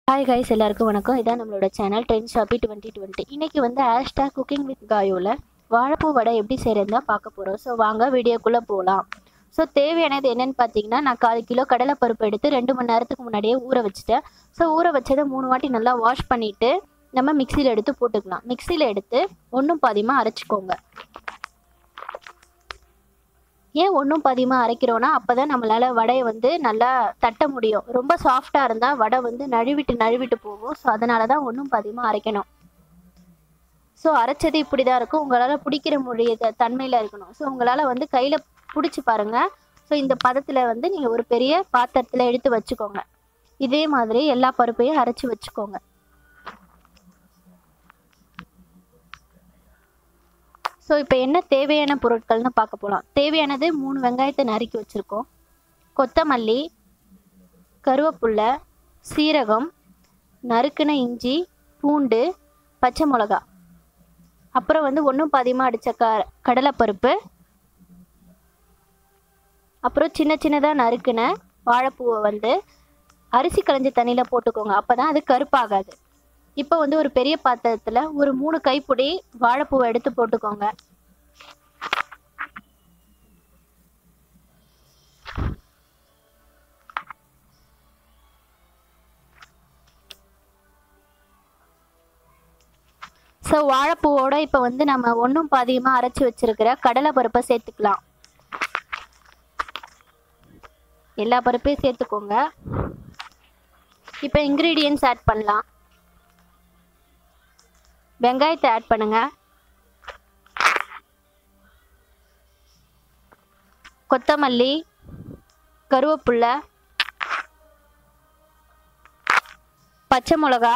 hi guys எல்லாருக்கும் வணக்கம் இதான் நம்மளோட channel trend shoppy twenty twenty இன்றைக்கி வந்து ஹேஷ்டாக் குக்கிங் வித் காயோவில் வாழைப்பூ வடை எப்படி செய்கிறதுன்னு தான் பார்க்க போகிறோம் ஸோ வாங்க வீடியோக்குள்ளே போகலாம் ஸோ தேவையானது என்னென்னு பார்த்தீங்கன்னா நான் கால் கிலோ கடலைப்பருப்பு எடுத்து ரெண்டு மணி நேரத்துக்கு முன்னாடியே ஊற வச்சுட்டேன் ஸோ ஊற வச்சதை மூணு வாட்டி நல்லா வாஷ் பண்ணிவிட்டு நம்ம மிக்சியில் எடுத்து போட்டுக்கலாம் மிக்சியில் எடுத்து ஒன்றும் பாதியமாக அரைச்சிக்கோங்க ஏன் ஒன்றும் பாதியமாக அரைக்கிறோன்னா அப்போ தான் நம்மளால் வடையை வந்து நல்லா தட்ட முடியும் ரொம்ப சாஃப்டாக இருந்தால் வடை வந்து நழுவிட்டு நழுவிட்டு போகும் ஸோ அதனால தான் ஒன்றும் பாதியமாக அரைக்கணும் ஸோ அரைச்சது இப்படி தான் இருக்கும் உங்களால் பிடிக்கிற முடிய தன்மையில் இருக்கணும் ஸோ உங்களால் வந்து கையில் பிடிச்சி பாருங்கள் ஸோ இந்த பதத்தில் வந்து நீங்கள் ஒரு பெரிய பாத்திரத்தில் எடுத்து வச்சுக்கோங்க இதே மாதிரி எல்லா பருப்பையும் அரைச்சி வச்சுக்கோங்க ஸோ இப்போ என்ன தேவையான பொருட்கள்னு பார்க்க போகலாம் தேவையானது மூணு வெங்காயத்தை நறுக்கி வச்சுருக்கோம் கொத்தமல்லி கருவேப்புல்லை சீரகம் நறுக்கின இஞ்சி பூண்டு பச்சை மிளகா அப்புறம் வந்து ஒன்றும் பாதியமாக அடித்த க கடலைப்பருப்பு அப்புறம் சின்ன சின்னதாக நறுக்கின வாழைப்பூவை வந்து அரிசி களைஞ்ச தண்ணியில் போட்டுக்கோங்க அப்போ தான் அது கருப்பாகாது இப்போ வந்து ஒரு பெரிய பாத்திரத்தில் ஒரு மூணு கைப்பிடி வாழைப்பூவை எடுத்து போட்டுக்கோங்க ஸோ வாழைப்பூவோட இப்போ வந்து நம்ம ஒன்றும் பாதியமாக அரைச்சி வச்சிருக்கிற கடலை பருப்பை சேர்த்துக்கலாம் எல்லா பருப்பையும் சேர்த்துக்கோங்க இப்போ இன்க்ரீடியன்ஸ் ஆட் பண்ணலாம் வெங்காயத்தை ஆட் பண்ணுங்க கொத்தமல்லி கருவேப்புல்லை பச்சை மிளகா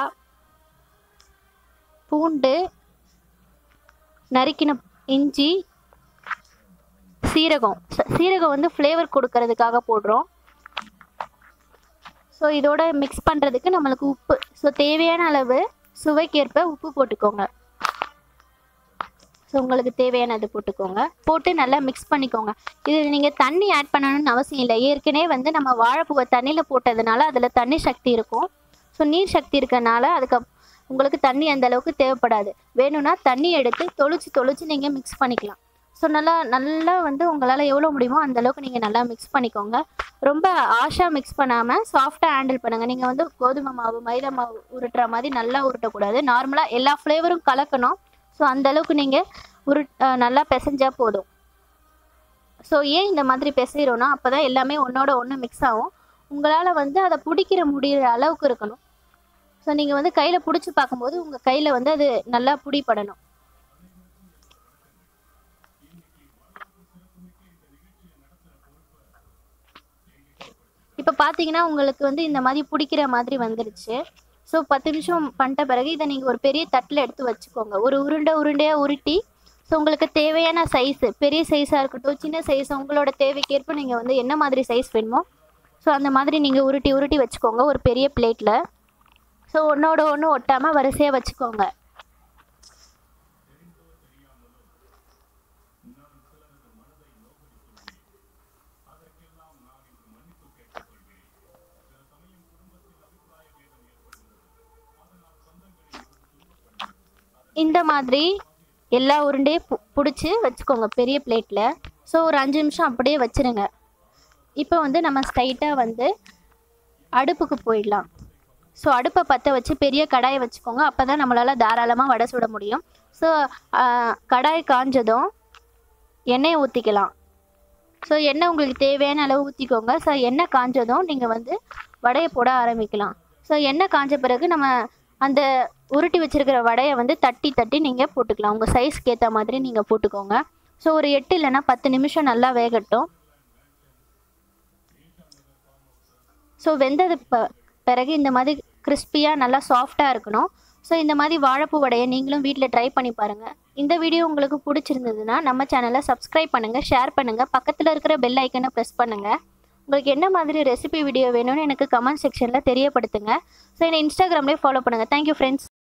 பூண்டு நறுக்கின இஞ்சி சீரகம் சீரகம் வந்து ஃப்ளேவர் கொடுக்கறதுக்காக போடுறோம் ஸோ இதோட மிக்ஸ் பண்ணுறதுக்கு நம்மளுக்கு உப்பு ஸோ தேவையான அளவு சுவைக்கேற்ப உப்பு போட்டுக்கோங்க ஸோ உங்களுக்கு தேவையானது போட்டுக்கோங்க போட்டு நல்லா மிக்ஸ் பண்ணிக்கோங்க இது நீங்கள் தண்ணி ஆட் பண்ணணும்னு அவசியம் இல்லை ஏற்கனவே வந்து நம்ம வாழைப்பூவை தண்ணியில் போட்டதுனால அதில் தண்ணி சக்தி இருக்கும் ஸோ நீர் சக்தி இருக்கனால அதுக்கு உங்களுக்கு தண்ணி அந்த அளவுக்கு தேவைப்படாது வேணும்னா தண்ணி எடுத்து தொளிச்சு தொளிச்சு நீங்கள் மிக்ஸ் பண்ணிக்கலாம் ஸோ நல்லா நல்லா வந்து உங்களால் எவ்வளோ முடியுமோ அந்த அளவுக்கு நீங்கள் நல்லா மிக்ஸ் பண்ணிக்கோங்க ரொம்ப ஆஷாக மிக்ஸ் பண்ணாமல் சாஃப்டாக ஹேண்டில் பண்ணுங்கள் நீங்கள் வந்து கோதுமை மாவு மைதா மாவு உருட்டுற மாதிரி நல்லா உருட்டக்கூடாது நார்மலாக எல்லா ஃப்ளேவரும் கலக்கணும் ஸோ அந்த அளவுக்கு நீங்கள் உரு நல்லா பிசைஞ்சால் போதும் ஸோ ஏன் இந்த மாதிரி பிசைகிறோன்னா அப்போ தான் எல்லாமே ஒன்றோட ஒன்று மிக்ஸ் ஆகும் உங்களால் வந்து அதை பிடிக்கிற முடிகிற அளவுக்கு இருக்கணும் ஸோ நீங்கள் வந்து கையில் பிடிச்சி பார்க்கும்போது உங்கள் கையில் வந்து அது நல்லா பிடிப்படணும் இப்போ பார்த்தீங்கன்னா உங்களுக்கு வந்து இந்த மாதிரி பிடிக்கிற மாதிரி வந்துருச்சு ஸோ பத்து நிமிஷம் பண்ணிட்ட பிறகு இதை நீங்கள் ஒரு பெரிய தட்டில் எடுத்து வச்சுக்கோங்க ஒரு உருண்டை உருண்டையாக உருட்டி ஸோ உங்களுக்கு தேவையான சைஸு பெரிய சைஸாக இருக்கட்டும் சின்ன சைஸ் உங்களோட தேவைக்கேற்ப நீங்கள் வந்து என்ன மாதிரி சைஸ் வேணுமோ ஸோ அந்த மாதிரி நீங்கள் உருட்டி உருட்டி வச்சுக்கோங்க ஒரு பெரிய பிளேட்டில் ஸோ ஒன்றோட ஒன்று ஒட்டாமல் வரிசையாக வச்சுக்கோங்க இந்த மாதிரி எல்லா உருண்டையும் பு பிடிச்சி வச்சுக்கோங்க பெரிய பிளேட்டில் ஸோ ஒரு அஞ்சு நிமிஷம் அப்படியே வச்சுருங்க இப்போ வந்து நம்ம ஸ்ட்ரைட்டாக வந்து அடுப்புக்கு போயிடலாம் ஸோ அடுப்பை பற்ற வச்சு பெரிய கடாயை வச்சுக்கோங்க அப்போ தான் நம்மளால் தாராளமாக வடை சுட முடியும் ஸோ கடாய் காஞ்சதும் எண்ணெயை ஊற்றிக்கலாம் ஸோ எண்ணெய் உங்களுக்கு தேவையான அளவு ஊற்றிக்கோங்க ஸோ எண்ணெய் காஞ்சதும் நீங்கள் வந்து வடையை போட ஆரம்பிக்கலாம் ஸோ எண்ணெய் காஞ்ச பிறகு நம்ம அந்த உருட்டி வச்சுருக்கிற வடையை வந்து தட்டி தட்டி நீங்கள் போட்டுக்கலாம் உங்கள் சைஸ்க்கு ஏற்ற மாதிரி நீங்கள் போட்டுக்கோங்க ஸோ ஒரு எட்டு இல்லைன்னா பத்து நிமிஷம் நல்லா வேகட்டும் ஸோ வெந்தது ப பிறகு இந்த மாதிரி கிறிஸ்பியாக நல்லா சாஃப்டாக இருக்கணும் ஸோ இந்த மாதிரி வாழைப்பூ வடையை நீங்களும் வீட்டில் ட்ரை பண்ணி பாருங்கள் இந்த வீடியோ உங்களுக்கு பிடிச்சிருந்ததுன்னா நம்ம சேனலை சப்ஸ்கிரைப் பண்ணுங்கள் ஷேர் பண்ணுங்கள் பக்கத்தில் இருக்கிற பெல் ஐக்கனை ப்ரெஸ் பண்ணுங்கள் உங்களுக்கு என்ன மாதிரி ரெசிபி வீடியோ வேணும்னு எனக்கு கமெண்ட் செக்ஷனில் தெரியப்படுத்துங்க ஸோ என்னை இன்ஸ்டாகிராம்லேயே ஃபாலோ பண்ணுங்கள் தேங்க்யூ ஃப்ரெண்ட்ஸ்